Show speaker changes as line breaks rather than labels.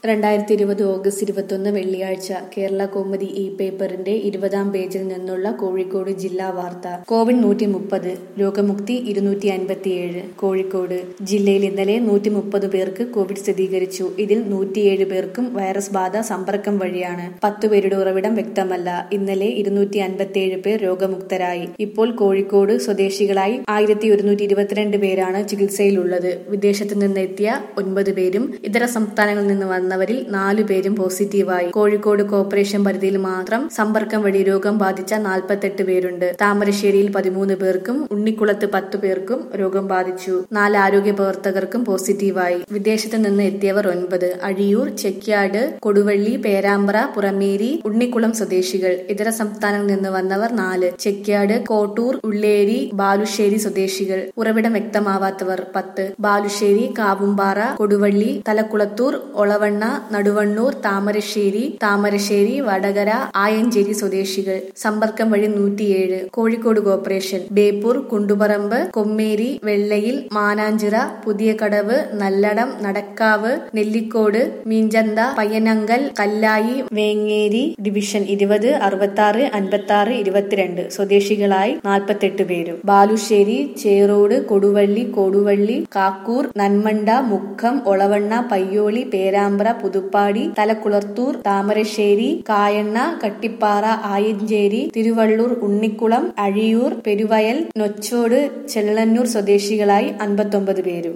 രണ്ടായിരത്തി ഇരുപത് ഓഗസ്റ്റ് ഇരുപത്തൊന്ന് വെള്ളിയാഴ്ച കേരള കൗമുദി ഇ പേപ്പറിന്റെ ഇരുപതാം പേജിൽ നിന്നുള്ള കോഴിക്കോട് ജില്ലാ വാർത്ത കോവിഡ് നൂറ്റി മുപ്പത് രോഗമുക്തി ഇരുന്നൂറ്റി അൻപത്തിയേഴ് കോഴിക്കോട് ജില്ലയിൽ ഇന്നലെ നൂറ്റി മുപ്പത് പേർക്ക് കോവിഡ് സ്ഥിരീകരിച്ചു ഇതിൽ നൂറ്റിയേഴ് പേർക്കും വൈറസ് ബാധ സമ്പർക്കം വഴിയാണ് പത്തു പേരുടെ ഉറവിടം വ്യക്തമല്ല ഇന്നലെ ഇരുന്നൂറ്റി അൻപത്തിയേഴ് പേർ രോഗമുക്തരായി ഇപ്പോൾ കോഴിക്കോട് സ്വദേശികളായി ആയിരത്തി ഒരുന്നൂറ്റി ഇരുപത്തിരണ്ട് പേരാണ് ചികിത്സയിലുള്ളത് വിദേശത്ത് നിന്ന് എത്തിയ ഒൻപത് പേരും ഇതര സംസ്ഥാനങ്ങളിൽ നിന്ന് വന്നവരിൽ നാലു പേരും പോസിറ്റീവായി കോഴിക്കോട് കോർപ്പറേഷൻ പരിധിയിൽ മാത്രം സമ്പർക്കം വഴി രോഗം ബാധിച്ച നാൽപ്പത്തെട്ട് പേരുണ്ട് താമരശ്ശേരിയിൽ പതിമൂന്ന് പേർക്കും ഉണ്ണിക്കുളത്ത് പത്തു പേർക്കും രോഗം ബാധിച്ചു നാല് ആരോഗ്യ പ്രവർത്തകർക്കും പോസിറ്റീവായി വിദേശത്ത് നിന്ന് എത്തിയവർ ഒൻപത് അഴിയൂർ ചെക്യാട് കൊടുവള്ളി പേരാമ്പ്ര പുറമേരി ഉണ്ണിക്കുളം സ്വദേശികൾ ഇതര സംസ്ഥാനങ്ങളിൽ നിന്ന് വന്നവർ നാല് ചെക്യാട് കോട്ടൂർ ഉള്ളേരി ബാലുശ്ശേരി സ്വദേശികൾ ഉറവിടം വ്യക്തമാവാത്തവർ പത്ത് ബാലുശ്ശേരി കാവുംപാറ കൊടുവള്ളി തലക്കുളത്തൂർ ഒളവണ്ണ നടുവണ്ണൂർ താമരശ്ശേരി താമരശ്ശേരി വടകര ആയഞ്ചേരി സ്വദേശികൾ സമ്പർക്കം വഴി നൂറ്റിയേഴ് കോഴിക്കോട് കോർപ്പറേഷൻ ബേപ്പൂർ കുണ്ടുപറമ്പ് കൊമ്മേരി വെള്ളയിൽ മാനാഞ്ചിറ പുതിയ കടവ് നല്ലടം നടക്കാവ് നെല്ലിക്കോട് മീഞ്ചന്ത പയ്യനങ്കൽ കല്ലായി വേങ്ങേരി ഡിവിഷൻ ഇരുപത് അറുപത്തി ആറ് അൻപത്തി ആറ് ഇരുപത്തിരണ്ട് സ്വദേശികളായി നാൽപ്പത്തെട്ട് പേരും ബാലുശ്ശേരി ചേറോട് കൊടുവള്ളി കൊടുവള്ളി കാക്കൂർ നന്മണ്ട മുക്കം ഒളവണ്ണ പയ്യോളി പേരാമ്പ്ര പുതുപ്പാടി തലക്കുളത്തൂർ താമരശ്ശേരി കായണ്ണ കട്ടിപ്പാറ ആയഞ്ചേരി തിരുവള്ളൂർ ഉണ്ണിക്കുളം അഴിയൂർ പെരുവയൽ നൊച്ചോട് ചെള്ളന്നൂർ സ്വദേശികളായി അൻപത്തൊമ്പത് പേരും